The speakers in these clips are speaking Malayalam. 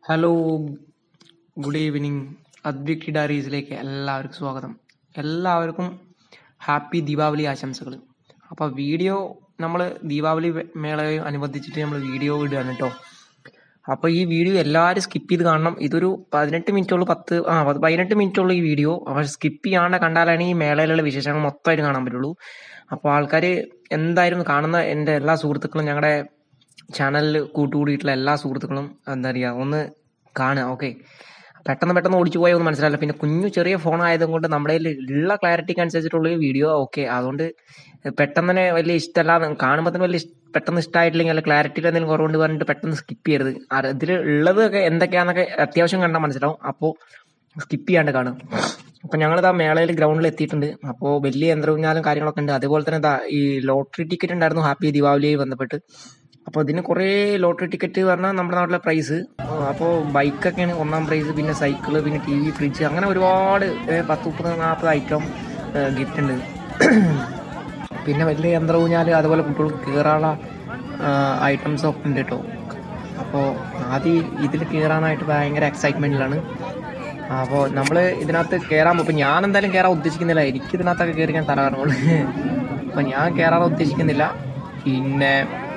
ഹലോ ഗുഡ് ഈവനിങ് അദ്വിക് ഡയറീസിലേക്ക് എല്ലാവർക്കും സ്വാഗതം എല്ലാവർക്കും ഹാപ്പി ദീപാവലി ആശംസകൾ അപ്പോൾ വീഡിയോ നമ്മൾ ദീപാവലി വെ- മേളയെ അനുബന്ധിച്ചിട്ട് നമ്മൾ വീഡിയോ ഇടുകയാണ് കേട്ടോ അപ്പോൾ ഈ വീഡിയോ എല്ലാവരും സ്കിപ്പ് ചെയ്ത് കാണണം ഇതൊരു പതിനെട്ട് മിനിറ്റുള്ള പത്ത് ആ പത്ത് പതിനെട്ട് മിനിറ്റുള്ള ഈ വീഡിയോ അപ്പോൾ സ്കിപ്പ് ചെയ്യാണ്ട് കണ്ടാലാണ് ഈ മേളയിലുള്ള വിശേഷങ്ങൾ മൊത്തമായിട്ട് കാണാൻ പറ്റുള്ളൂ അപ്പോൾ ആൾക്കാർ എന്തായാലും കാണുന്ന എൻ്റെ എല്ലാ സുഹൃത്തുക്കളും ഞങ്ങളുടെ ചാനലിൽ കൂട്ടുകൂടിയിട്ടുള്ള എല്ലാ സുഹൃത്തുക്കളും എന്താ പറയുക ഒന്ന് കാണുക ഓക്കെ പെട്ടെന്ന് പെട്ടെന്ന് ഓടിച്ചു പോയാൽ ഒന്നും മനസ്സിലാവില്ല പിന്നെ കുഞ്ഞു ചെറിയ ഫോൺ ആയതുകൊണ്ട് നമ്മുടെ കയ്യിൽ ഉള്ള ക്ലാരിറ്റിക്ക് അനുസരിച്ചിട്ടുള്ള വീഡിയോ ഓക്കെ അതുകൊണ്ട് പെട്ടെന്ന് തന്നെ വലിയ ഇഷ്ടമല്ല കാണുമ്പോൾ തന്നെ വലിയ ഇഷ്- പെട്ടെന്ന് ഇഷ്ടമായിട്ടില്ലെങ്കിൽ അല്ല ക്ലാരിറ്റിയിൽ എന്തെങ്കിലും കുറവുണ്ട് പറഞ്ഞിട്ട് പെട്ടെന്ന് സ്കിപ്പ് ചെയ്യരുത് അത് ഇതിൽ ഉള്ളതൊക്കെ എന്തൊക്കെയാണെന്നൊക്കെ അത്യാവശ്യം കണ്ടാൽ മനസ്സിലാവും അപ്പോൾ സ്കിപ്പ് ചെയ്യാണ്ട് കാണും അപ്പൊ ഞങ്ങളിതാ മേളയിൽ ഗ്രൗണ്ടിൽ എത്തിയിട്ടുണ്ട് അപ്പോൾ വലിയ യന്ത്രവിജ്ഞാനം കാര്യങ്ങളൊക്കെ ഉണ്ട് അതുപോലെ തന്നെ ദാ ഈ ലോട്ടറി ടിക്കറ്റ് ഉണ്ടായിരുന്നു ഹാപ്പി ദീപാവലിയായി ബന്ധപ്പെട്ട് അപ്പോൾ ഇതിന് കുറേ ലോട്ടറി ടിക്കറ്റ് പറഞ്ഞാൽ നമ്മുടെ നാട്ടിലെ പ്രൈസ് അപ്പോൾ ബൈക്കൊക്കെയാണ് ഒന്നാം പ്രൈസ് പിന്നെ സൈക്കിള് പിന്നെ ടി വി ഫ്രിഡ്ജ് അങ്ങനെ ഒരുപാട് ഏ, പത്ത് മുപ്പത് നാൽപ്പത് ഐറ്റം ഗിഫ്റ്റ് ഉണ്ട് പിന്നെ വലിയ യന്ത്രഊഞ്ഞാൽ അതുപോലെ കുട്ടികൾക്ക് കയറാനുള്ള ഐറ്റംസ് ഒക്കെ ഉണ്ട് കേട്ടോ അപ്പോൾ ആദ്യം ഇതിൽ കയറാനായിട്ട് ഭയങ്കര എക്സൈറ്റ്മെന്റിലാണ് അപ്പോൾ നമ്മൾ ഇതിനകത്ത് കയറാൻ ഇപ്പം ഞാൻ എന്തായാലും കയറാൻ ഉദ്ദേശിക്കുന്നില്ല എനിക്ക് ഇതിനകത്തൊക്കെ കയറി ഞാൻ തല കറങ്ങുള്ളൂ അപ്പം ഞാൻ കയറാൻ ഉദ്ദേശിക്കുന്നില്ല പിന്നെ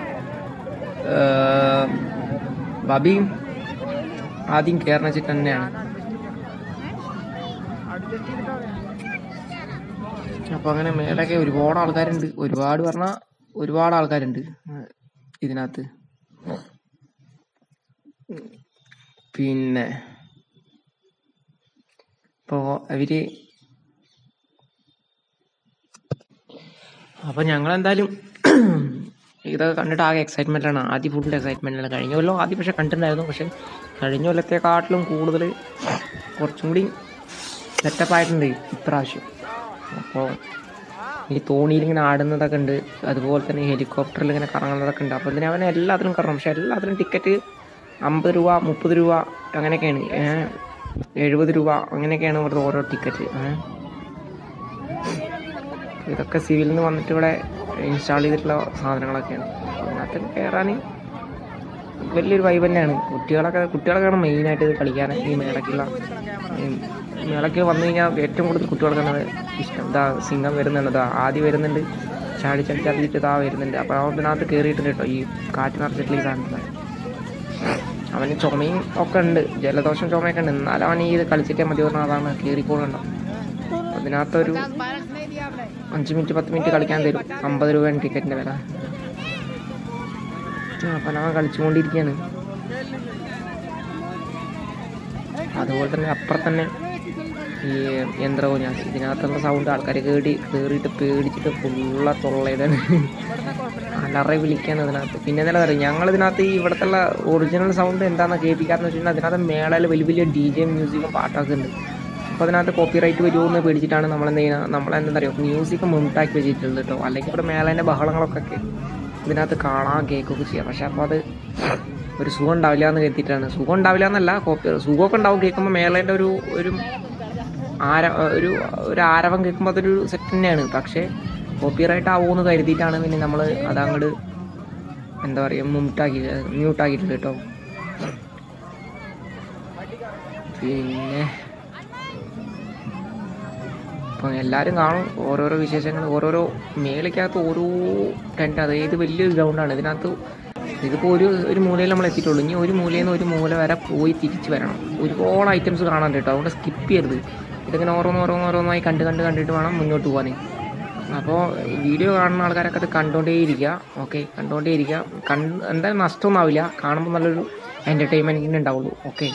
ഏർ, ബബിയും ആദ്യം കയറണ വെച്ചിട്ട് തന്നെയാണ് അപ്പൊ അങ്ങനെ മേലൊക്കെ ഒരുപാട് ആൾക്കാരുണ്ട് ഒരുപാട് പറഞ്ഞാൽ ഒരുപാട് ആൾക്കാരുണ്ട് ഇതിനകത്ത് പിന്നെ ഇപ്പോ അവര് അപ്പൊ ഞങ്ങൾ എന്തായാലും ഇതൊക്കെ കണ്ടിട്ട് ആകെ എക്സൈറ്റ്മെന്റ് ആണ് ആദ്യം ഫുൾ എക്സൈറ്റ്മെന്റ് ആണ് കഴിഞ്ഞ കൊല്ലം ആദ്യം പക്ഷെ കണ്ടിട്ടുണ്ടായിരുന്നു പക്ഷെ കഴിഞ്ഞ കൊല്ലത്തെക്കാട്ടിലും കൂടുതൽ കുറച്ചും കൂടി സെറ്റപ്പ് ആയിട്ടുണ്ട് ഇപ്രാവശ്യം അപ്പോൾ ഈ തോണിയിൽ ഇങ്ങനെ ആടുന്നതൊക്കെ ഉണ്ട് അതുപോലെ തന്നെ ഹെലികോപ്റ്ററിൽ ഇങ്ങനെ കറങ്ങുന്നതൊക്കെ ഉണ്ട് അപ്പോൾ ഇതിന് അവനെ എല്ലാത്തിനും കറങ്ങും പക്ഷെ എല്ലാത്തിനും ടിക്കറ്റ് അമ്പത് രൂപ മുപ്പത് രൂപ അങ്ങനെയൊക്കെയാണ് ഏഹ് എഴുപത് രൂപ അങ്ങനെയൊക്കെയാണ് ഇവിടുത്തെ ഓരോ ടിക്കറ്റ് ഏഹ് ഇതൊക്കെ സിവിലിൽ നിന്ന് വന്നിട്ട് ഇവിടെ ഇൻസ്റ്റാൾ ചെയ്തിട്ടുള്ള സാധനങ്ങളൊക്കെയാണ് അതിനകത്ത് കയറാൻ വലിയൊരു വൈബ് തന്നെയാണ് കുട്ടികളൊക്കെ കുട്ടികളൊക്കെയാണ് മെയിനായിട്ട് ഇത് കളിക്കാൻ ഈ മേളയ്ക്കുള്ള ഈ മേളയ്ക്ക് വന്നു കഴിഞ്ഞാൽ ഏറ്റവും കൂടുതൽ കുട്ടികൾക്കാണ് ഇഷ്ടം ഇതാ സിംഗം വരുന്നുണ്ട് ഇതാ ആദ്യം വരുന്നുണ്ട് ചാടി ചാടി ചാടിയിട്ട് ഇതാ വരുന്നുണ്ട് അപ്പോൾ അവൻ ഇതിനകത്ത് കയറിയിട്ടുണ്ട് കേട്ടോ ഈ കാറ്റ് നിറച്ചിട്ടുള്ള ഈ സാധനത്തിൽ അവന് ചുമയും ഒക്കെ ഉണ്ട് ജലദോഷം ചുമയൊക്കെ ഉണ്ട് എന്നാലും അവൻ ഈ ഇത് കളിച്ചിട്ടേ മതി പറഞ്ഞാൽ അതാണ് കയറിപ്പോകണ്ടോ അതിനകത്തൊരു അഞ്ച് മിനിറ്റ് പത്ത് മിനിറ്റ് കളിക്കാൻ തരും അമ്പത് രൂപയാണ് ടിക്കറ്റിന്റെ വില ആ, അപ്പൊ അവൻ കളിച്ചുകൊണ്ടിരിക്കുകയാണ് അതുപോലെ തന്നെ അപ്പുറം തന്നെ ഈ യന്ത്രവും ഞാൻ ഇതിനകത്തുള്ള സൗണ്ട് ആൾക്കാർ കേടി കയറിയിട്ട് പേടിച്ചിട്ട് ഫുള്ള തൊള്ളയിടാണ് അലറി വിളിക്കാണ് ഇതിനകത്ത് പിന്നെ എന്താ പറയുക ഞങ്ങൾ ഇതിനകത്ത് ഈ ഇവിടുത്തെ ഒറിജിനൽ സൗണ്ട് എന്താണെന്ന് കേൾപ്പിക്കാന്ന് വെച്ചിട്ടുണ്ടെങ്കിൽ അതിനകത്ത് മേളയിൽ വലിയ വലിയ ഡി ജെ മ്യൂസിക്കും പാട്ടൊക്കെ ഉണ്ട് അപ്പോൾ അതിനകത്ത് കോപ്പി റൈറ്റ് വരുമോ എന്ന് പേടിച്ചിട്ടാണ് നമ്മൾ എന്ത് ചെയ്യുന്നത് നമ്മൾ എന്താ പറയുക മ്യൂസിക് മുമ്പാക്കി വെച്ചിട്ടുള്ളത് കേട്ടോ അല്ലെങ്കിൽ ഇവിടെ മേളേൻ്റെ ബഹളങ്ങളൊക്കെ കേ- ഇതിനകത്ത് കാണാൻ കേൾക്കുകയൊക്കെ ചെയ്യാം പക്ഷെ അപ്പോൾ അത് ഒരു സുഖം ഉണ്ടാവില്ല എന്ന് കരുതിയിട്ടാണ് സുഖം ഉണ്ടാവില്ല എന്നല്ല കോപ്പി സുഖമൊക്കെ ഉണ്ടാവും കേൾക്കുമ്പോൾ മേളേൻ്റെ ഒരു ഒരു ആര ഒരു ഒരു ആരവം കേൾക്കുമ്പോൾ അതൊരു സെറ്റ് തന്നെയാണ് പക്ഷേ കോപ്പി റൈറ്റ് ആവുമെന്ന് കരുതിയിട്ടാണ് പിന്നെ നമ്മൾ അതങ്ങോട്ട് എന്താ പറയുക മ്യൂട്ടാക്കി മ്യൂട്ടാക്കിയിട്ടുണ്ട് കേട്ടോ പിന്നെ അപ്പം എല്ലാവരും കാണും ഓരോരോ വിശേഷങ്ങൾ ഓരോരോ മേളിക്കകത്ത് ഓരോ ടെൻറ്റ് അതായത് വലിയൊരു ഗ്രൗണ്ടാണ് ഇതിനകത്ത് ഇതിപ്പോൾ ഒരു ഒരു മൂലയിൽ നമ്മൾ എത്തിയിട്ടുള്ളൂ ഇനി ഒരു മൂലയിൽ നിന്ന് ഒരു മൂല വരെ പോയി തിരിച്ച് വരണം ഒരുപാട് ഐറ്റംസ് കാണാൻ കേട്ടോ അതുകൊണ്ട് സ്കിപ്പ് ചെയ്യരുത് ഇതിങ്ങനെ ഓരോന്ന് ഓരോന്ന് ഓരോന്നായി കണ്ട് കണ്ട് കണ്ടിട്ട് വേണം മുന്നോട്ട് പോകാൻ അപ്പോൾ വീഡിയോ കാണുന്ന ആൾക്കാരൊക്കെ അത് കണ്ടുകൊണ്ടേയിരിക്കുക ഓക്കെ കണ്ടുകൊണ്ടേയിരിക്കുക കണ്ട് എന്തായാലും നഷ്ടമൊന്നും ആവില്ല കാണുമ്പോൾ നല്ലൊരു എൻ്റർടൈൻമെൻറ്റിന് ഉണ്ടാവുള്ളൂ ഓക്കെ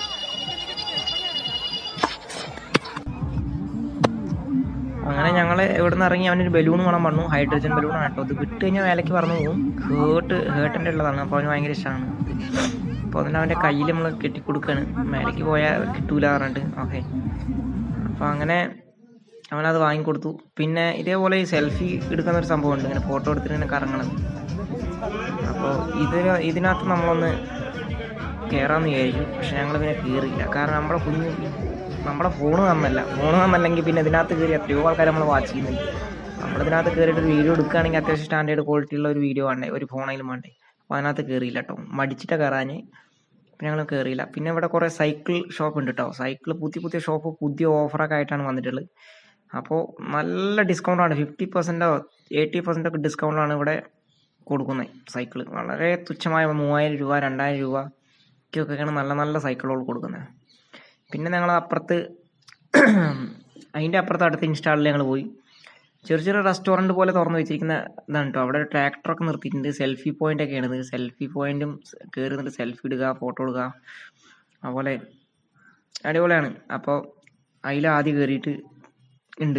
അങ്ങനെ ഞങ്ങൾ ഇവിടെ നിന്ന് ഇറങ്ങി അവനൊരു ബലൂൺ വേണം പറഞ്ഞു ഹൈഡ്രജൻ ബലൂൺ ആണ് കേട്ടോ അത് വിട്ട് കഴിഞ്ഞാൽ മേലേക്ക് പറഞ്ഞു പോകും ഹേർട്ട് ഹേർട്ടിൻ്റെ ഉള്ളതാണ് അപ്പോൾ അവന് ഭയങ്കര ഇഷ്ടമാണ് അപ്പോൾ അതിന് അവൻ്റെ കയ്യിൽ നമ്മൾ കെട്ടിക്കൊടുക്കുകയാണ് മേലേക്ക് പോയാൽ കിട്ടൂല പറഞ്ഞിട്ട് ഓക്കെ അപ്പോൾ അങ്ങനെ അവനത് വാങ്ങിക്കൊടുത്തു പിന്നെ ഇതേപോലെ ഈ സെൽഫി എടുക്കുന്ന ഒരു സംഭവമുണ്ട് ഇങ്ങനെ ഫോട്ടോ എടുത്തിട്ട് ഇങ്ങനെ കറങ്ങണം അപ്പോൾ ഇതിന് ഇതിനകത്ത് നമ്മളൊന്ന് കയറാമെന്ന് വിചാരിച്ചു പക്ഷെ ഞങ്ങൾ പിന്നെ കയറിയില്ല കാരണം നമ്മുടെ കുഞ്ഞ് നമ്മുടെ ഫോണ് തന്നല്ല ഫോണ് തന്നല്ലെങ്കിൽ പിന്നെ ഇതിനകത്ത് കയറി എത്രയോ ആൾക്കാർ നമ്മൾ വാച്ച് ചെയ്യുന്നുണ്ട് നമ്മളിതിനകത്ത് കയറിയിട്ട് ഒരു വീഡിയോ എടുക്കുകയാണെങ്കിൽ അത്യാവശ്യം സ്റ്റാൻഡേർഡ് ക്വാളിറ്റി ഉള്ള ഒരു വീഡിയോ വേണ്ടേ ഒരു ഫോണായാലും വേണ്ടേ അപ്പോൾ അതിനകത്ത് കയറിയില്ല കേട്ടോ മടിച്ചിട്ടാണ് കയറാൻ അപ്പം ഞങ്ങൾ കയറിയില്ല പിന്നെ ഇവിടെ കുറേ സൈക്കിൾ ഷോപ്പ് ഉണ്ട് കേട്ടോ സൈക്കിൾ പുതിയ പുതിയ ഷോപ്പ് പുതിയ ഓഫറൊക്കെ ആയിട്ടാണ് വന്നിട്ടുള്ളത് അപ്പോൾ നല്ല ഡിസ്കൗണ്ടാണ് ഫിഫ്റ്റി പെർസെൻറ്റോ എയ്റ്റി പെർസെൻ്റ് ഒക്കെ ഡിസ്കൗണ്ടാണ് ഇവിടെ കൊടുക്കുന്നത് സൈക്കിൾ വളരെ തുച്ഛമായ മൂവായിരം രൂപ രണ്ടായിരം രൂപ ഒക്കെയാണ് നല്ല നല്ല സൈക്കിളുകൾ കൊടുക്കുന്നത് പിന്നെ ഞങ്ങൾ അപ്പുറത്ത് അതിൻ്റെ അപ്പുറത്ത് അടുത്ത ഇൻസ്റ്റാളിൽ ഞങ്ങൾ പോയി ചെറിയ ചെറിയ റെസ്റ്റോറൻറ്റ് പോലെ തുറന്നു വെച്ചിരിക്കുന്ന ഇതാണ് കേട്ടോ അവിടെ ട്രാക്ടറൊക്കെ നിർത്തിയിട്ടുണ്ട് സെൽഫി പോയിന്റ് ഒക്കെയാണ് ഇത് സെൽഫി പോയിന്റും കയറി നിന്നിട്ട് സെൽഫി ഇടുക ഫോട്ടോ എടുക്കുക അതുപോലെ അടിപൊളിയാണ് അപ്പോൾ അതിൽ ആദ്യം കയറിയിട്ട് ഉണ്ട്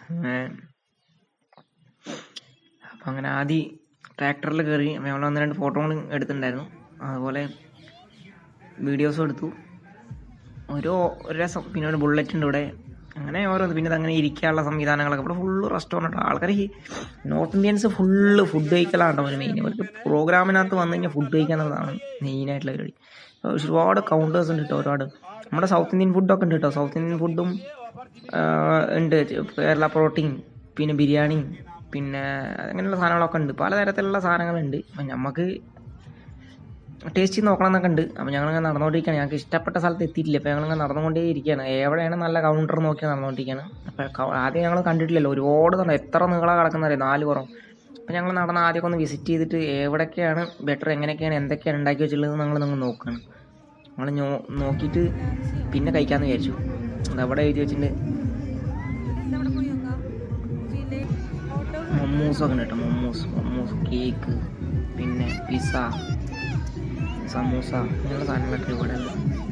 അപ്പം അങ്ങനെ ആദ്യം ട്രാക്ടറിൽ കയറി ഞങ്ങൾ ഒന്ന് രണ്ട് ഫോട്ടോ കൂടി എടുത്തിട്ടുണ്ടായിരുന്നു അതുപോലെ വീഡിയോസും എടുത്തു ഓരോ ഒരു രസം പിന്നെ ഒരു ബുള്ളറ്റ് ഉണ്ട് ഇവിടെ അങ്ങനെ ഓരോന്ന് പിന്നെ അങ്ങനെ ഇരിക്കാനുള്ള സംവിധാനങ്ങളൊക്കെ ഇവിടെ ഫുള്ള് റെസ്റ്റോറൻറ്റ് ആൾക്കാർ ഈ നോർത്ത് ഇന്ത്യൻസ് ഫുള്ള് ഫുഡ് കഴിക്കലാണ് ഒരു മെയിൻ അവർക്ക് പ്രോഗ്രാമിനകത്ത് വന്നു കഴിഞ്ഞാൽ ഫുഡ് കഴിക്കുക എന്നുള്ളതാണ് മെയിനായിട്ടുള്ള പരിപാടി ഒരുപാട് കൗണ്ടേഴ്സ് ഉണ്ട് കേട്ടോ ഒരുപാട് നമ്മുടെ സൗത്ത് ഇന്ത്യൻ ഫുഡൊക്കെ ഉണ്ട് കേട്ടോ സൗത്ത് ഇന്ത്യൻ ഫുഡും ഉണ്ട് കേരള പ്രോട്ടീൻ പിന്നെ ബിരിയാണി പിന്നെ അങ്ങനെയുള്ള സാധനങ്ങളൊക്കെ ഉണ്ട് പലതരത്തിലുള്ള സാധനങ്ങളുണ്ട് അപ്പം നമുക്ക് ടേസ്റ്റ് ചെയ്ത് നോക്കണം എന്നൊക്കെ ഉണ്ട് അപ്പോൾ ഞങ്ങളിങ്ങനെ നടന്നുകൊണ്ടിരിക്കുകയാണ് ഞങ്ങൾക്ക് ഇഷ്ടപ്പെട്ട സ്ഥലത്ത് എത്തിയിട്ടില്ല അപ്പോൾ ഞങ്ങളിങ്ങനെ നടന്നുകൊണ്ടേ ഇരിക്കുകയാണ് എവിടെയാണ് നല്ല കൗണ്ടർ നോക്കി നടന്നുകൊണ്ടിരിക്കുകയാണ് അപ്പോൾ ആദ്യം ഞങ്ങൾ കണ്ടിട്ടില്ലല്ലോ ഒരുപാട് തന്നെ എത്ര നീളം കിടക്കുന്നറിയാം നാല് പുറം അപ്പോൾ ഞങ്ങൾ നടന്ന് ആദ്യമൊക്കെ ഒന്ന് വിസിറ്റ് ചെയ്തിട്ട് എവിടെയൊക്കെയാണ് ബെറ്റർ എങ്ങനെയൊക്കെയാണ് എന്തൊക്കെയാണ് ഉണ്ടാക്കി വെച്ചിട്ടുള്ളത് ഞങ്ങൾ നിങ്ങൾ നോക്കുകയാണ് നമ്മൾ നോ നോക്കിയിട്ട് പിന്നെ കഴിക്കാമെന്ന് വിചാരിച്ചു അത് അവിടെ എഴുതി വെച്ചിട്ടുണ്ട് മൊമ്മൂസൊക്കെ ഉണ്ട് കേട്ടോ മൊമ്മൂസ് മൊമ്മൂസ് കേക്ക് പിന്നെ പിസ്സ സമൂസ ഇങ്ങനെയുള്ള സാധനങ്ങളൊക്കെ ഇവിടെ ഉണ്ട്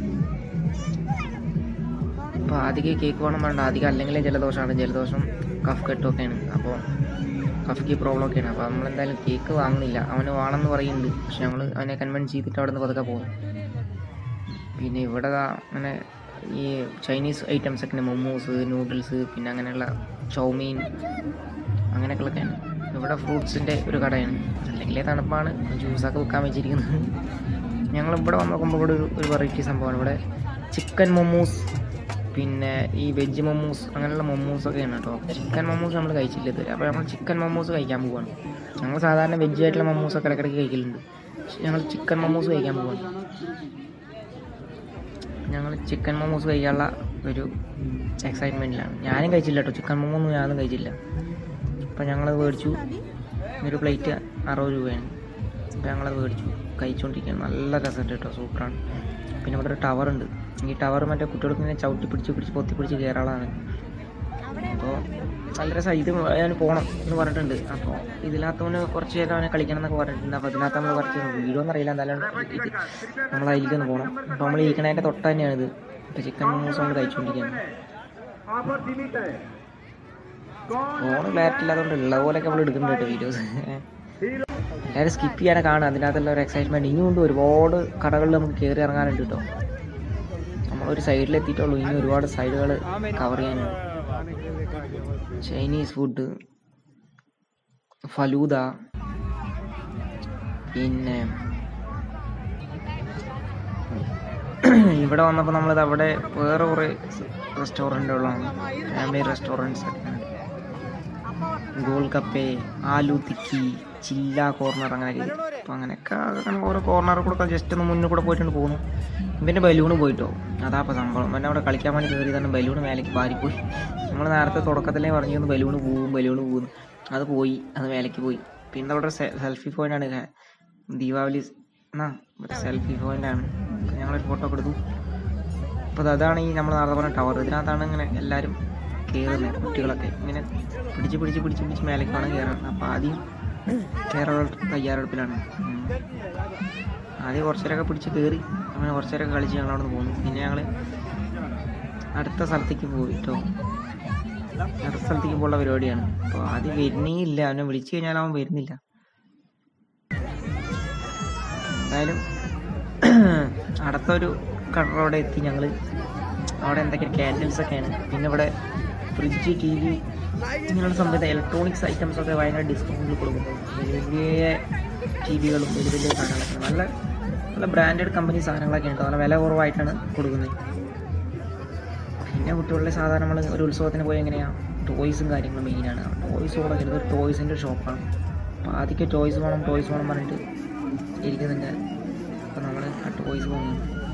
അപ്പോൾ ആദ്യം കേക്ക് വേണം വേണ്ട ആദ്യം അല്ലെങ്കിൽ ജലദോഷമാണ് ജലദോഷം കഫ് കെട്ടൊക്കെയാണ് അപ്പോൾ കഫ്ക്ക് പ്രോബ്ലം ഒക്കെയാണ് അപ്പോൾ നമ്മളെന്തായാലും കേക്ക് വാങ്ങുന്നില്ല അവന് വേണമെന്ന് പറയുന്നുണ്ട് പക്ഷെ ഞങ്ങൾ അവനെ കൺവിൻസ് ചെയ്തിട്ട് അവിടെ നിന്ന് പതുക്കെ പോകും പിന്നെ ഇവിടെ അങ്ങനെ ഈ ചൈനീസ് ഐറ്റംസ് ഒക്കെ ഉണ്ട് മൊമോസ് നൂഡിൽസ് പിന്നെ അങ്ങനെയുള്ള ചൗമീൻ അങ്ങനെയൊക്കെയുള്ളതൊക്കെയാണ് ഇവിടെ ഫ്രൂട്ട്സിൻ്റെ ഒരു കടയാണ് അല്ലെങ്കിൽ തണുപ്പാണ് ജ്യൂസൊക്കെ വിൽക്കാൻ വെച്ചിരിക്കുന്നത് ഞങ്ങൾ ഇവിടെ വന്ന് നോക്കുമ്പോൾ ഇവിടെ ഒരു ഒരു വെറൈറ്റി സംഭവമാണ് ഇവിടെ ചിക്കൻ മൊമോസ് പിന്നെ ഈ വെജ് മൊമോസ് അങ്ങനെയുള്ള മൊമോസ് ഒക്കെയാണ് കേട്ടോ ചിക്കൻ മൊമോസ് നമ്മൾ കഴിച്ചില്ല ഇതുവരെ അപ്പോൾ നമ്മൾ ചിക്കൻ മൊമോസ് കഴിക്കാൻ പോവാണ് ഞങ്ങൾ സാധാരണ വെജ് ആയിട്ടുള്ള മൊമോസ് ഒക്കെ ഇടയ്ക്കിടയ്ക്ക് കഴിക്കലുണ്ട് പക്ഷെ ഞങ്ങൾ ചിക്കൻ മൊമോസ് കഴിക്കാൻ പോവാണ് ഞങ്ങൾ ചിക്കൻ മൊമോസ് കഴിക്കാനുള്ള ഒരു എക്സൈറ്റ്മെൻറ്റിലാണ് ഞാനും കഴിച്ചില്ല കേട്ടോ ചിക്കൻ മൊമോന്നും ഞാനും കഴിച്ചില്ല അപ്പോൾ ഞങ്ങളത് മേടിച്ചു ഒരു പ്ലേറ്റ് അറുപത് രൂപയാണ് അപ്പോൾ ഞങ്ങളത് മേടിച്ചു കഴിച്ചുകൊണ്ടിരിക്കുകയാണ് നല്ല രസമുണ്ട് കേട്ടോ സൂപ്പറാണ് പിന്നെ ഇവിടെ ഒരു ടവർ ഉണ്ട് ഈ ടവർ മറ്റേ കുട്ടികൾക്ക് ഇങ്ങനെ ചവിട്ടി പിടിച്ച് പിടിച്ച് പൊത്തി പിടിച്ച് കയറാളാണ് അപ്പോൾ നല്ല രസമാണ് ഇത് ഞാൻ പോകണം എന്ന് പറഞ്ഞിട്ടുണ്ട് അപ്പോൾ ഇതിനകത്തവന് കുറച്ച് നേരം അവനെ കളിക്കണം എന്നൊക്കെ പറഞ്ഞിട്ടുണ്ട് അപ്പോൾ ഇതിനകത്ത് നമ്മൾ കുറച്ച് വീഡിയോ ഒന്നും അറിയില്ല എന്തായാലും ഇത് നമ്മൾ അതിലേക്കൊന്ന് പോകണം അപ്പോൾ നമ്മൾ ഇരിക്കണതിൻ്റെ തൊട്ട് തന്നെയാണ് ഇത് ഇപ്പോൾ ചിക്കൻ മോമോസ് നമ്മൾ കഴിച്ചുകൊണ്ടിരിക്കുകയാണ് ഫോൺ ക്ലാരിറ്റി ഇല്ലാത്തതുകൊണ്ട് ഉള്ള പോലെയൊക്കെ നമ്മൾ എടുക്കുന്നുണ്ട് കേട്ടോ വീഡിയോസ് എല്ലാവരും സ്കിപ്പ് ചെയ്യാതെ കാണുക അതിനകത്തുള്ള ഒരു എക്സൈറ്റ്മെൻറ്റ് ഇനിയും ഉണ്ട് ഒരുപാട് കടകളിൽ നമുക്ക് കയറി ഇറങ്ങാനുണ്ട് കേട്ടോ നമ്മളൊരു സൈഡിൽ എത്തിയിട്ടുള്ളൂ ഇനി ഒരുപാട് സൈഡുകൾ കവർ ചെയ്യാനുണ്ട് ചൈനീസ് ഫുഡ് ഫലൂദ പിന്നെ ഇവിടെ വന്നപ്പോൾ നമ്മളിത് അവിടെ വേറെ കുറേ റെസ്റ്റോറൻറ്റുകളാണ് ഫാമിലി റെസ്റ്റോറൻറ്റ്സ് ഒക്കെ ഉണ്ട് ഗോൾ കപ്പേ ആലു തിക്കി ചില്ല കോർണർ അങ്ങനെയൊക്കെ അപ്പം അങ്ങനെയൊക്കെ അങ്ങനെ ഓരോ കോർണറിൽ കൂടെ ജസ്റ്റ് ഒന്ന് മുന്നിൽ കൂടെ പോയിട്ടുണ്ട് പോകുന്നു ഇവൻ്റെ ബലൂണ് പോയിട്ടോ അതാ അപ്പോൾ സംഭവം പിന്നെ അവിടെ കളിക്കാൻ വേണ്ടി കയറി തന്നെ ബലൂണ് മേലേക്ക് പാരിപ്പോയി നമ്മൾ നേരത്തെ തുടക്കത്തിലേ പറഞ്ഞിരുന്നു ബലൂണ് പോവും ബലൂണ് പോകുന്നു അത് പോയി അത് മേലേക്ക് പോയി പിന്നെ അവിടെ സെൽഫി പോയിൻ്റാണ് ദീപാവലി എന്നാ ഒരു സെൽഫി പോയിൻ്റാണ് ഞങ്ങളൊരു ഫോട്ടോ ഒക്കെ എടുത്തു അപ്പോൾ അതാണ് ഈ നമ്മൾ നേരത്തെ പറഞ്ഞ ടവർ ഇതിനകത്താണ് ഇങ്ങനെ എല്ലാവരും കയറുന്നത് കുട്ടികളൊക്കെ ഇങ്ങനെ പിടിച്ച് പിടിച്ച് പിടിച്ച് പിടിച്ച് മേലേക്കാണ് കയറുന്നത് അപ്പോൾ ആദ്യം കയറാനുള്ള തയ്യാറെടുപ്പിലാണ് ഉം. ആദ്യം കുറച്ചേരൊക്കെ പിടിച്ച് കയറി അങ്ങനെ കുറച്ചേരൊക്കെ കളിച്ച് ഞങ്ങൾ അവിടെ നിന്ന് പോന്നു പിന്നെ ഞങ്ങൾ അടുത്ത സ്ഥലത്തേക്ക് പോയി കേട്ടോ അടുത്ത സ്ഥലത്തേക്ക് പോലുള്ള പരിപാടിയാണ് അപ്പോൾ ആദ്യം വരുന്നേ ഇല്ല അവനെ വിളിച്ചു കഴിഞ്ഞാൽ അവൻ വരുന്നില്ല എന്തായാലും അടുത്തൊരു കടറോടെ എത്തി ഞങ്ങൾ അവിടെ എന്തൊക്കെ ക്യാൻഡിൽസ് ഒക്കെയാണ് പിന്നെ ഇവിടെ ഫ്രിഡ്ജ് ടി വി ഇങ്ങനെയുള്ള സംവിധാനം ഇലക്ട്രോണിക്സ് ഐറ്റംസ് ഒക്കെ ഭയങ്കര ഡിസ്കൗണ്ടിൽ കൊടുക്കുന്നു വലിയ വലിയ ടി വികളും വലിയ വലിയ സാധനങ്ങളൊക്കെ നല്ല നല്ല ബ്രാൻഡഡ് കമ്പനി സാധനങ്ങളൊക്കെ ഉണ്ട് നല്ല വില കുറവായിട്ടാണ് കൊടുക്കുന്നത് പിന്നെ കുട്ടികളുടെ സാധാരണ നമ്മൾ ഒരു ഉത്സവത്തിന് പോയി എങ്ങനെയാണ് ടോയ്സും കാര്യങ്ങളും മെയിനാണ് ടോയ്സ് കൂടെ ഒരു ടോയ്സിൻ്റെ ഷോപ്പാണ് അപ്പോൾ ആദ്യമൊക്കെ ടോയ്സ് വേണം ടോയ്സ് വേണം പറഞ്ഞിട്ട് ഇരിക്കുന്നുണ്ട് അപ്പോൾ നമ്മൾ ആ ടോയ്സ് വാങ്ങും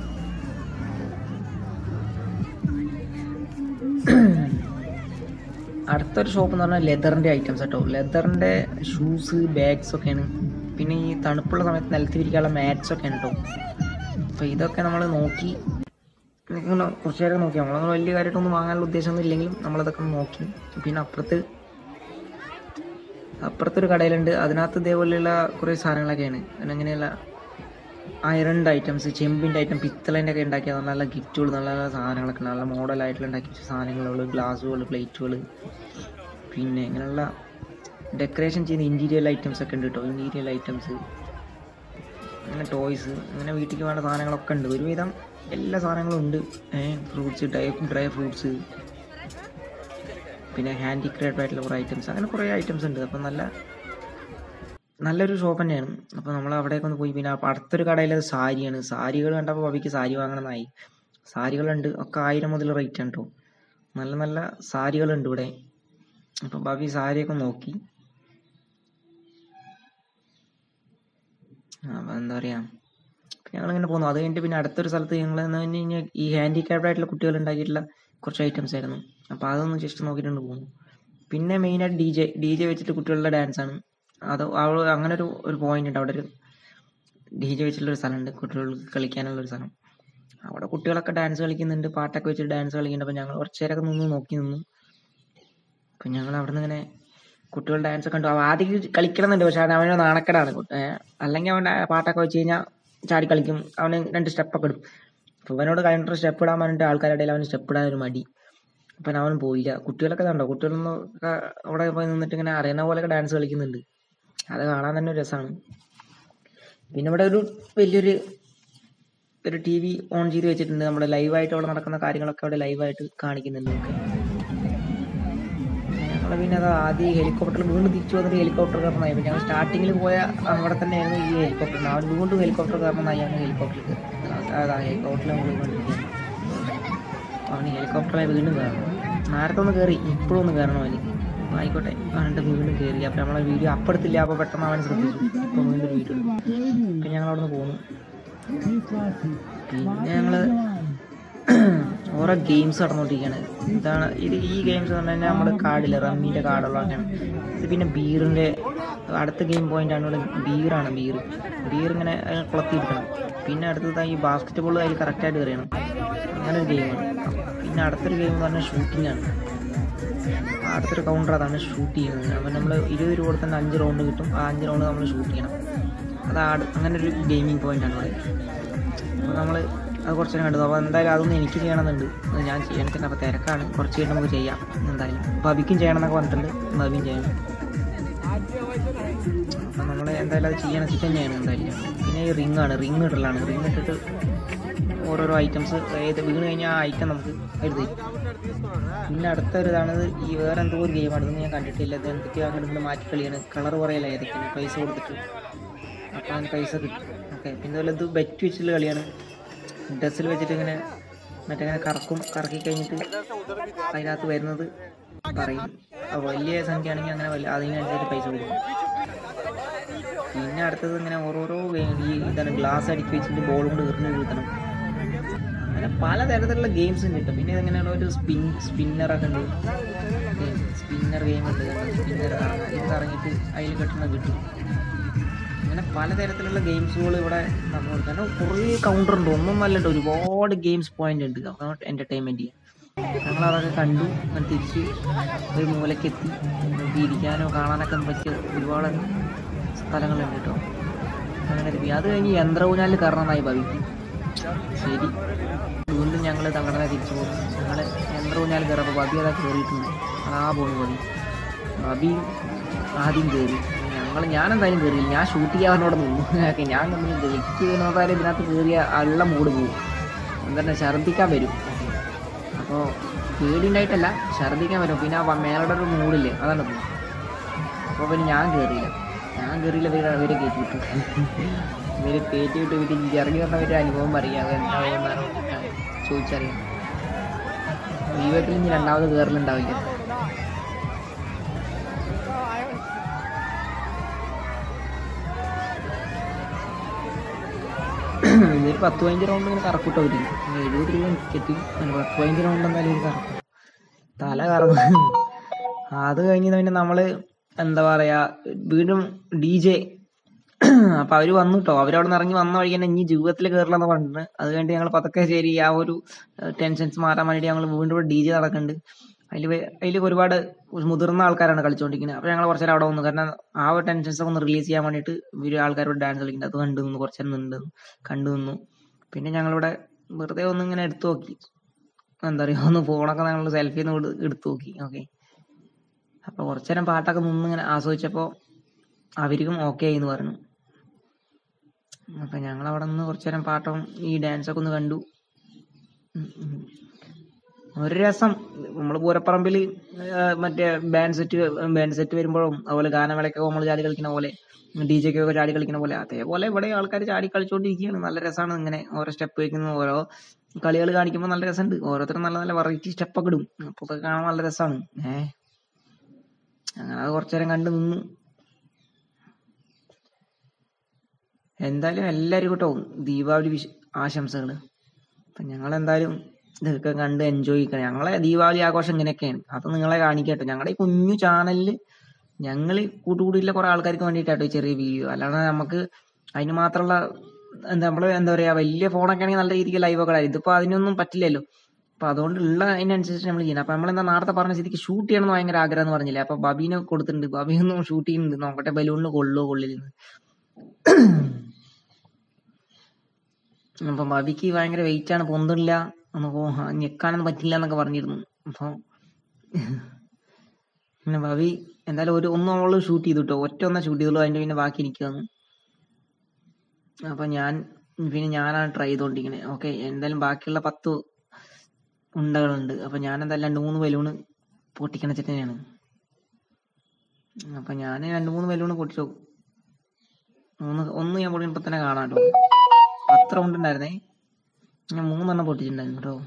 അടുത്തൊരു ഷോപ്പ് എന്ന് പറഞ്ഞാൽ ലെതറിൻ്റെ ഐറ്റംസ് കേട്ടോ ലെതറിൻ്റെ ഷൂസ് ബാഗ്സ് ഒക്കെയാണ് പിന്നെ ഈ തണുപ്പുള്ള സമയത്ത് നിലത്ത് വിരിക്കാനുള്ള മാറ്റ്സ് ഒക്കെയാണ് കേട്ടോ അപ്പോൾ ഇതൊക്കെ നമ്മൾ നോക്കി ഇങ്ങനെ കുറച്ച് നേരം നോക്കി നമ്മളങ്ങനെ വലിയ കാര്യമായിട്ടൊന്നും വാങ്ങാനുള്ള ഉദ്ദേശമൊന്നും ഇല്ലെങ്കിലും നമ്മളതൊക്കെ ഒന്ന് നോക്കി പിന്നെ അപ്പുറത്ത് അപ്പുറത്തൊരു കടയിലുണ്ട് അതിനകത്ത് ഇതേപോലെയുള്ള കുറേ സാധനങ്ങളൊക്കെയാണ് പിന്നെ അങ്ങനെയുള്ള അയറണിൻ്റെ ഐറ്റംസ് ചെമ്പിൻ്റെ ഐറ്റം പിത്തളേൻ്റെ ഒക്കെ ഉണ്ടാക്കിയ നല്ല നല്ല ഗിഫ്റ്റുകൾ നല്ല നല്ല സാധനങ്ങളൊക്കെ ഉണ്ട്. നല്ല മോഡലായിട്ടുള്ള ഉണ്ടാക്കിയ സാധനങ്ങളുകൾ ഗ്ലാസ്സുകൾ പ്ലേറ്റുകൾ പിന്നെ ഇങ്ങനെയുള്ള ഡെക്കറേഷൻ ചെയ്യുന്ന ഇൻറ്റീരിയൽ ഐറ്റംസ് ഒക്കെ ഉണ്ട് കേട്ടോ ഇൻറ്റീരിയൽ ഐറ്റംസ് അങ്ങനെ ടോയ്സ് അങ്ങനെ വീട്ടിലേക്ക് വേണ്ട സാധനങ്ങളൊക്കെ ഉണ്ട് ഒരുവിധം എല്ലാ സാധനങ്ങളും ഉണ്ട് ഫ്രൂട്ട്സ് ഡ്രൈ ഡ്രൈ ഫ്രൂട്ട്സ് പിന്നെ ഹാൻഡിക്രാഫ്റ്റ് ആയിട്ടുള്ള കുറേ ഐറ്റംസ് അങ്ങനെ കുറേ ഐറ്റംസ് ഉണ്ട് അപ്പം നല്ല നല്ലൊരു ഷോപ്പ് തന്നെയാണ് അപ്പോൾ നമ്മൾ അവിടേക്ക് ഒന്ന് പോയി പിന്നെ അപ്പൊ അടുത്തൊരു കടയിൽ സാരിയാണ് സാരികൾ കണ്ടപ്പോൾ ബബിക്ക് സാരി വാങ്ങണമെന്നായി സാരികളുണ്ട് ഒക്കെ ആയിരം മുതൽ റേറ്റ് ആണ് കേട്ടോ നല്ല നല്ല സാരികളുണ്ട് ഇവിടെ അപ്പം ബബി സാരിയൊക്കെ നോക്കി അപ്പം എന്താ പറയുക ഞങ്ങളിങ്ങനെ പോന്നു അത് കഴിഞ്ഞിട്ട് പിന്നെ അടുത്തൊരു സ്ഥലത്ത് ഞങ്ങൾ എന്ന് പറഞ്ഞു കഴിഞ്ഞാൽ ഈ ഹാൻഡിക്രാഫ്റ്റ് ആയിട്ടുള്ള കുട്ടികൾ ഉണ്ടാക്കിയിട്ടുള്ള കുറച്ച് ഐറ്റംസ് ആയിരുന്നു അപ്പോൾ അതൊന്ന് ജസ്റ്റ് നോക്കിയിട്ടുണ്ട് പോകുന്നു പിന്നെ മെയിനായിട്ട് ഡി ജെ ഡി ജെ വെച്ചിട്ട് കുട്ടികളുടെ ഡാൻസ് ആണ് അത് അവൾ അങ്ങനെ ഒരു ഒരു പോയിന്റ് ഉണ്ട് അവിടെ ഒരു ഡി ജെ വെച്ചിട്ടുള്ള ഒരു സ്ഥലമുണ്ട് കുട്ടികൾക്ക് കളിക്കാനുള്ള ഒരു സ്ഥലം അവിടെ കുട്ടികളൊക്കെ ഡാൻസ് കളിക്കുന്നുണ്ട് പാട്ടൊക്കെ വെച്ചിട്ട് ഡാൻസ് കളിക്കുന്നുണ്ട് അപ്പോൾ ഞങ്ങൾ കുറച്ച് നേരമൊക്കെ നിന്ന് നോക്കി നിന്നു അപ്പം ഞങ്ങൾ അവിടെ നിന്ന് ഇങ്ങനെ കുട്ടികൾ ഡാൻസ് ഒക്കെ കണ്ടു അവൻ ആദ്യം കളിക്കണമെന്നുണ്ട് പക്ഷെ അത് അവന് നാണക്കേടാണ് കു- ഏ, അല്ലെങ്കിൽ അവൻ പാട്ടൊക്കെ വെച്ച് കഴിഞ്ഞാൽ ചാടി കളിക്കും അവന് രണ്ട് സ്റ്റെപ്പൊക്കെ ഇടും അപ്പോൾ ഇവനോട് കഴിഞ്ഞിട്ട് സ്റ്റെപ്പ് ഇടാൻ പറഞ്ഞിട്ട് ആൾക്കാരുടെ ഇടയിൽ അവന് സ്റ്റെപ്പ് ഇടാൻ ഒരു മടി അപ്പം അവൻ പോയില്ല കുട്ടികളൊക്കെ കണ്ടോ കുട്ടികളൊന്നും ഒക്കെ അവിടെ പോയി നിന്നിട്ട് ഇങ്ങനെ അറിയുന്ന പോലെയൊക്കെ ഡാൻസ് കളിക്കുന്നുണ്ട് അത് കാണാൻ തന്നെ ഒരു രസമാണ് പിന്നെ ഇവിടെ ഒരു വലിയൊരു ഒരു ടി വി ഓൺ ചെയ്ത് വെച്ചിട്ടുണ്ട് നമ്മുടെ ലൈവായിട്ട് അവിടെ നടക്കുന്ന കാര്യങ്ങളൊക്കെ അവിടെ ലൈവായിട്ട് കാണിക്കുന്നുണ്ട് ഒക്കെ ഞങ്ങൾ പിന്നെ അത് ആദ്യം ഹെലികോപ്റ്ററിൽ വീണ്ടും തിരിച്ചു വന്നിട്ട് ഹെലികോപ്റ്റർ കയറണമായി പിന്നെ ഞങ്ങൾ സ്റ്റാർട്ടിങ്ങിൽ പോയ അവിടെ തന്നെയായിരുന്നു ഈ ഹെലികോപ്റ്റർ അവൻ വീണ്ടും ഹെലികോപ്റ്റർ കയറണമെന്നായി ഞങ്ങൾ ഹെലികോപ്റ്ററിൽ അതാ ഹെലികോപ്റ്ററിൽ നമ്മൾ പോയിക്കൊണ്ടിരിക്കുകയാണ് അവന് ഹെലികോപ്റ്ററായി വീണ്ടും കയറണം നേരത്തെ ഒന്ന് കയറി ഇപ്പോഴും ഒന്ന് കയറണം അവന് അപ്പൊ ആയിക്കോട്ടെ അവൻ്റെ വീണ്ടും കയറി അപ്പം നമ്മളെ വീഡിയോ അപ്പെടുത്തില്ല അപ്പോൾ പെട്ടെന്ന് അവൻ ശ്രദ്ധിച്ചു അപ്പോൾ വീണ്ടും വീഡിയോ പിന്നെ ഞങ്ങൾ അവിടെ നിന്ന് പോന്നു പിന്നെ ഞങ്ങള് ഓരോ ഗെയിംസ് നടന്നുകൊണ്ടിരിക്കുകയാണ് ഇതാണ് ഇത് ഈ ഗെയിംസ് എന്ന് പറഞ്ഞാൽ നമ്മൾ കാർഡില്ല റമ്മീൻ്റെ കാർഡുള്ളതൊക്കെയാണ് ഇത് പിന്നെ ബീറിൻ്റെ അടുത്ത ഗെയിം പോയിന്റ് ആണ് ഇവിടെ ബീറാണ് ബീർ ബീർ ഇങ്ങനെ അതിനെ കുളത്തിയിരിക്കണം പിന്നെ അടുത്തത് ഈ ബാസ്കറ്റ് ബോൾ അതിൽ കറക്റ്റായിട്ട് എറിയണം അങ്ങനെ ഒരു ഗെയിമാണ് പിന്നെ അടുത്തൊരു ഗെയിം എന്ന് പറഞ്ഞാൽ ഷൂട്ടിംഗ് ആണ് അടുത്തൊരു കൗണ്ടർ അതാണ് ഷൂട്ട് ചെയ്യുന്നത് അപ്പം നമ്മൾ ഇരുപത് രൂപ കൊടുത്താൽ അഞ്ച് റൗണ്ട് കിട്ടും ആ അഞ്ച് റൗണ്ട് നമ്മൾ ഷൂട്ട് ചെയ്യണം അത് ആട് അങ്ങനെ ഒരു ഗെയിമിംഗ് പോയിന്റ് ആണ് ഇവിടെ അപ്പോൾ നമ്മൾ അത് കുറച്ച് നേരം കണ്ടു അപ്പോൾ എന്തായാലും അതൊന്നും എനിക്ക് ചെയ്യണമെന്നുണ്ട് അത് ഞാൻ ചെയ്യാൻ തന്നെ അപ്പോൾ തിരക്കാണ് കുറച്ച് കഴിഞ്ഞ് നമുക്ക് ചെയ്യാം എന്തായാലും ബബിക്കും ചെയ്യണം എന്നൊക്കെ പറഞ്ഞിട്ടുണ്ട് ബബിയും ചെയ്യണം അപ്പം നമ്മൾ എന്തായാലും അത് ചെയ്യാൻ വെച്ചിട്ട് തന്നെയാണ് എന്തായാലും പിന്നെ ഈ റിംഗ് ആണ് റിംഗ് ഇടലാണ് റിംഗ് ഇട്ടിട്ട് ഓരോരോ ഐറ്റംസ് ഏത് വീണ് കഴിഞ്ഞാൽ ആ ഐറ്റം നമുക്ക് എഴുതി പിന്നെ അടുത്ത ഒരു ഇതാണ് ഈ വേറെ എന്തോ ഒരു ഗെയിമാണ് ഇതൊന്നും ഞാൻ കണ്ടിട്ടില്ല ഇത് എന്തൊക്കെയോ അങ്ങോട്ട് മാറ്റി കളിയാണ് കളർ കുറയല്ല ഏതൊക്കെയാണ് പൈസ കൊടുത്തിട്ട് അപ്പോൾ അതിന് പൈസ കിട്ടും ഓക്കെ പിന്നെ അതുപോലെ ഇത് ബെറ്റ് വെച്ചിട്ടുള്ള കളിയാണ് ഡ്രസ്സിൽ വെച്ചിട്ട് ഇങ്ങനെ മറ്റേ ഇങ്ങനെ കറക്കും കറക്കി കഴിഞ്ഞിട്ട് അതിനകത്ത് വരുന്നത് പറയും അപ്പോൾ വലിയ സംഖ്യ ആണെങ്കിൽ അങ്ങനെ വലിയ അതിനനുസരിച്ച് പൈസ കൊടുക്കും പിന്നെ അടുത്തത് ഇങ്ങനെ ഓരോരോ ഗെയിം ഈ ഇതാണ് ഗ്ലാസ് അടുക്കി വെച്ചിട്ട് ബോൾ കൊണ്ട് എറിഞ്ഞ് വീഴ്ത്തണം അങ്ങനെ പലതരത്തിലുള്ള ഗെയിംസ് ഉണ്ട് കേട്ടോ പിന്നെ ഇങ്ങനെയുള്ള ഒരു സ്പിൻ സ്പിന്നറൊക്കെ ഉണ്ട് സ്പിന്നർ ഗെയിം ഉണ്ട് സ്പിന്നർ ഇത് കറങ്ങിയിട്ട് അതിൽ കിട്ടുന്ന കിട്ടും അങ്ങനെ പലതരത്തിലുള്ള ഗെയിംസുകൾ ഇവിടെ നമ്മൾ കാരണം കുറേ കൗണ്ടർ ഉണ്ട് ഒന്നും നല്ല ഉണ്ട് ഒരുപാട് ഗെയിംസ് പോയിന്റ് ഉണ്ട് അപ്പോൾ എൻ്റർടൈൻമെൻറ്റ് ചെയ്യാം ഞങ്ങൾ അതൊക്കെ കണ്ടു അങ്ങനെ തിരിച്ച് ഒരു മൂലയ്ക്ക് എത്തി നമുക്ക് ഇരിക്കാനോ കാണാനൊക്കെ പറ്റിയ ഒരുപാട് സ്ഥലങ്ങളുണ്ട് കേട്ടോ അങ്ങനെ എത്തി. അത് കഴിഞ്ഞ് യന്ത്രഊഞ്ഞാലിൽ കയറണമെന്നായി ഭവിക്കും ശരി വീണ്ടും ഞങ്ങൾ തങ്ങളുടെ തിരിച്ചു പോകുന്നു ഞങ്ങൾ യന്ത്രഊഞ്ഞാൽ കയറപ്പോൾ ബബി അതാ കയറിയിട്ടുണ്ട് അതാ പോകുന്നു ബബി ബബി ആദ്യം കയറി ഞങ്ങൾ ഞാൻ എന്തായാലും കയറിയില്ല ഞാൻ ഷൂട്ട് ചെയ്യാനോട് നിന്നു ഓക്കെ ഞാൻ നമ്മൾ എനിക്ക് നോക്കാതെ ഇതിനകത്ത് കയറിയ ഉള്ള മൂഡ് പോകും എന്താ ഛർദ്ദിക്കാൻ വരും അപ്പോൾ പേടിയുണ്ടായിട്ടല്ല ഛർദ്ദിക്കാൻ വരും പിന്നെ ആ മേളുടെ ഒരു മൂടില്ലേ അതാണ് പോകും അപ്പോൾ പിന്നെ ഞാൻ കയറിയില്ല ഞാൻ കയറിയില്ല ഇവരെ അവരെ കയറ്റി വിട്ടു ഇവരെ കയറ്റി വിട്ട് വീട്ടിൽ ഇറങ്ങി വന്ന ഒരു അനുഭവം പറയാം അത് എന്താണെന്നാണ് ചോദിച്ചറിയാം ജീവിതത്തിൽ ഇനി രണ്ടാമത് കയറലുണ്ടാവില്ല ഇതൊരു പത്ത് പതിനഞ്ച് റൗണ്ട് ഇങ്ങനെ കറക്കൂട്ടോ വരും എഴുപത് രൂപ എത്തി അങ്ങനെ പത്ത് പതിനഞ്ച് റൗണ്ട് എന്തായാലും ഇത് കറക്കും തല കറങ്ങും അത് കഴിഞ്ഞ് പിന്നെ നമ്മള് എന്താ പറയാ വീണ്ടും ഡി ജെ അപ്പൊ അവര് വന്നു കേട്ടോ അവരവിടെ നിന്ന് ഇറങ്ങി വന്ന വഴി തന്നെ ഇനി ജീവിതത്തിൽ കയറില്ലെന്ന് പറഞ്ഞിട്ടുണ്ട് അത് കഴിഞ്ഞിട്ട് ഞങ്ങൾ പതുക്കെ ശരി ആ ഒരു ടെൻഷൻസ് മാറാൻ വേണ്ടിയിട്ട് ഞങ്ങൾ വീണ്ടും ഡി ജെ നടക്കുന്നുണ്ട് അതിൽ അതിൽ ഒരുപാട് മുതിർന്ന ആൾക്കാരാണ് കളിച്ചുകൊണ്ടിരിക്കുന്നത് അപ്പൊ ഞങ്ങൾ കുറച്ചേരം അവിടെ വന്നു കാരണം ആ ഒരു ടെൻഷൻസ് ഒന്ന് റിലീസ് ചെയ്യാൻ വേണ്ടിയിട്ട് ഇവര് ആൾക്കാരോട് ഡാൻസ് കളിക്കുന്നുണ്ട് അത് കണ്ടു നിന്നു കുറച്ചേരം നിന്ന് കണ്ടു നിന്നു പിന്നെ ഞങ്ങളിവിടെ വെറുതെ ഒന്ന് ഇങ്ങനെ എടുത്തു നോക്കി എന്താ പറയാ ഒന്ന് ഫോണൊക്കെ ഞങ്ങൾ സെൽഫി ഒന്ന് എടുത്തു നോക്കി ഓക്കെ അപ്പൊ കുറച്ചേരം പാട്ടൊക്കെ നിന്ന് ഇങ്ങനെ ആസ്വദിച്ചപ്പോ അവർക്കും ഓക്കെ ആയി എന്ന് പറഞ്ഞു അപ്പൊ ഞങ്ങൾ അവിടെ നിന്ന് കുറച്ചേരം പാട്ടും ഈ ഡാൻസ് ഒക്കെ ഒന്ന് കണ്ടു ഉം ഉം. ഒരു രസം നമ്മൾ പൂരപ്പറമ്പിൽ മറ്റേ ബാൻഡ് സെറ്റ് ബാൻഡ് സെറ്റ് വരുമ്പോഴും അതുപോലെ ഗാനമേളയ്ക്കൊക്കെ നമ്മൾ ചാടി കളിക്കുന്ന പോലെ ഡി ജെക്കൊക്കെ ചാടി കളിക്കുന്ന പോലെ അതേപോലെ ഇവിടെ ആൾക്കാർ ചാടി കളിച്ചുകൊണ്ടിരിക്കുകയാണ് നല്ല രസമാണ് ഇങ്ങനെ ഓരോ സ്റ്റെപ്പ് വയ്ക്കുന്ന ഓരോ കളികൾ കാണിക്കുമ്പോൾ നല്ല രസമുണ്ട് ഓരോരുത്തരും നല്ല നല്ല വെറൈറ്റി സ്റ്റെപ്പൊക്കെ ഇടും അപ്പൊ അതൊക്കെ കാണാൻ നല്ല രസമാണ് ഏഹ് അങ്ങനെ അത് കുറച്ചു നേരം കണ്ടു നിന്നു എന്തായാലും എല്ലാവരും കേട്ടോ ദീപാവലി വിശ ആശംസകൾ അപ്പൊ ഞങ്ങൾ എന്തായാലും ഇതൊക്കെ കണ്ട് എൻജോയ് ചെയ്യണം ഞങ്ങളെ ദീപാവലി ആഘോഷം ഇങ്ങനെയൊക്കെയാണ് അത് നിങ്ങളെ കാണിക്കട്ടെ ഞങ്ങളുടെ ഈ കുഞ്ഞു ചാനലിൽ ഞങ്ങൾ കൂട്ടുകൂടിയിലെ കുറെ ആൾക്കാർക്ക് വേണ്ടിയിട്ടാട്ടോ ഈ ചെറിയ വീഡിയോ അല്ലാതെ നമുക്ക് അതിന് മാത്രമുള്ള എന്താ നമ്മള് എന്താ പറയാ വലിയ ഫോണൊക്കെ ആണെങ്കിൽ നല്ല രീതിക്ക് ലൈവ് ഒക്കെ ഇടാം. ഇതിപ്പോ അതിനൊന്നും പറ്റില്ലല്ലോ അപ്പൊ അതുകൊണ്ടുള്ള അതിനനുസരിച്ച് നമ്മൾ ചെയ്യണം അപ്പൊ നമ്മളെന്താ നേരത്തെ പറഞ്ഞ സ്ഥിതിക്ക് ഷൂട്ട് ചെയ്യണം എന്ന് ഭയങ്കര ആഗ്രഹം എന്ന് പറഞ്ഞില്ലേ അപ്പൊ ബബീനെ കൊടുത്തിട്ടുണ്ട് ബബിയൊന്നും ഷൂട്ട് ചെയ്യുന്നുണ്ട് നോക്കട്ടെ ബലൂണിന് കൊള്ളോ കൊള്ളില്ലെന്ന് അപ്പൊ ബബിക്ക് ഭയങ്കര വെയിറ്റ് ആണ് പൊന്തില്ല നമുക്ക് ഞെക്കാനൊന്നും പറ്റില്ല എന്നൊക്കെ പറഞ്ഞിരുന്നു അപ്പൊ പിന്നെ ബബി എന്തായാലും ഒരു ഒന്ന് അവള് ഷൂട്ട് ചെയ്തു കേട്ടോ ഒറ്റ ഒന്നേ ഷൂട്ട് ചെയ്തുള്ളൂ അതിന്റെ പിന്നെ ബാക്കി എനിക്കാന്ന് അപ്പൊ ഞാൻ പിന്നെ ഞാനാണ് ട്രൈ ചെയ്തോണ്ടിരിക്കണേ ഓക്കെ എന്തായാലും ബാക്കിയുള്ള പത്ത് ഉണ്ടകളുണ്ട് അപ്പൊ ഞാൻ എന്തായാലും രണ്ട് മൂന്ന് ബലൂണ് പൊട്ടിക്കണ തന്നെയാണ് അപ്പൊ ഞാൻ രണ്ട് മൂന്ന് ബലൂണ് പൊട്ടിച്ചു മൂന്ന് ഒന്ന് ഞാൻ പൊട്ടിയപ്പോ തന്നെ കാണാം കേട്ടോ പത്ത് റൗണ്ട് ഉണ്ടായിരുന്നേ ഞാൻ മൂന്നെണ്ണം പൊട്ടിച്ചിട്ടുണ്ടായിരുന്നു കേട്ടോ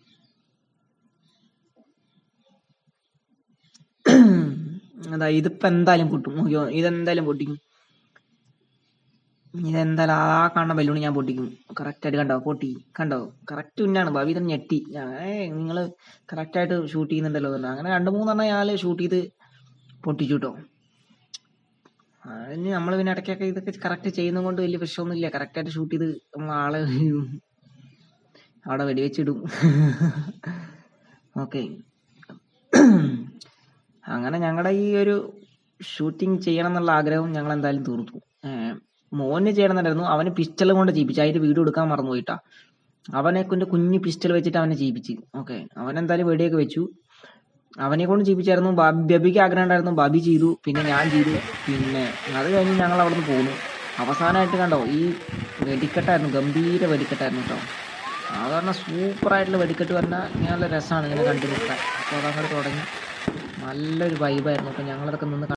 അതാ ഇതിപ്പോ എന്തായാലും പൊട്ടും നോക്കിയോ ഇതെന്തായാലും പൊട്ടിക്കും ഇതെന്തായാലും ആ കാണുന്ന ബലൂൺ ഞാൻ പൊട്ടിക്കും കറക്റ്റ് ആയിട്ട് കണ്ടോ പൊട്ടി കണ്ടോ കറക്റ്റ് പിന്നാണ് ഭാവി തന്നെ ഞെട്ടി ഏ നിങ്ങൾ കറക്റ്റ് ആയിട്ട് ഷൂട്ട് ചെയ്യുന്നുണ്ടല്ലോ എന്ന് പറഞ്ഞു. അങ്ങനെ രണ്ട് മൂന്നെണ്ണം ഞാൻ ഷൂട്ട് ചെയ്ത് പൊട്ടിച്ചു കേട്ടോ അതിന് നമ്മൾ പിന്നെ ഇടയ്ക്കൊക്കെ ഇതൊക്കെ കറക്റ്റ് ചെയ്യുന്നത് കൊണ്ട് വലിയ പ്രശ്നമൊന്നും ഇല്ല കറക്റ്റ് ആയിട്ട് ഷൂട്ട് ചെയ്ത് നമ്മൾ ആളെ അവിടെ വെടിവെച്ചിടും ഓക്കെ അങ്ങനെ ഞങ്ങളുടെ ഈ ഒരു ഷൂട്ടിംഗ് ചെയ്യണം എന്നുള്ള ആഗ്രഹം ഞങ്ങൾ എന്തായാലും തീർത്തു ഏഹ് മോന് ചെയ്യണമെന്നുണ്ടായിരുന്നു അവന് പിസ്റ്റൾ കൊണ്ട് ചെയ്യിപ്പിച്ചു അതിന്റെ വീഡിയോ എടുക്കാൻ മറന്നു പോയിട്ടാ അവനെ കൊണ്ട് കുഞ്ഞു പിസ്റ്റൾ വെച്ചിട്ട് അവനെ ചെയ്യിപ്പിച്ച് ഓക്കെ അവൻ എന്തായാലും വെടിയൊക്കെ വെച്ചു അവനെ കൊണ്ട് ചെയ്യിപ്പിച്ചായിരുന്നു ബാബി ബബിക്ക് ആഗ്രഹം ഉണ്ടായിരുന്നു ബാബി ചെയ്തു പിന്നെ ഞാൻ ചെയ്തു പിന്നെ അത് കഴിഞ്ഞ് ഞങ്ങൾ അവിടെ നിന്ന് പോന്നു അവസാനമായിട്ട് കണ്ടോ ഈ വെടിക്കെട്ടായിരുന്നു ഗംഭീര വെടിക്കെട്ടായിരുന്നു കേട്ടോ അത് പറഞ്ഞാൽ സൂപ്പറായിട്ടുള്ള വെടിക്കെട്ട് പറഞ്ഞാൽ നല്ല രസമാണ് ഇങ്ങനെ കണ്ടു നിൽക്കാൻ അപ്പോൾ അതങ്ങോട്ട് തുടങ്ങി നല്ലൊരു വൈബായിരുന്നു അപ്പോൾ ഞങ്ങളതൊക്കെ നിന്ന്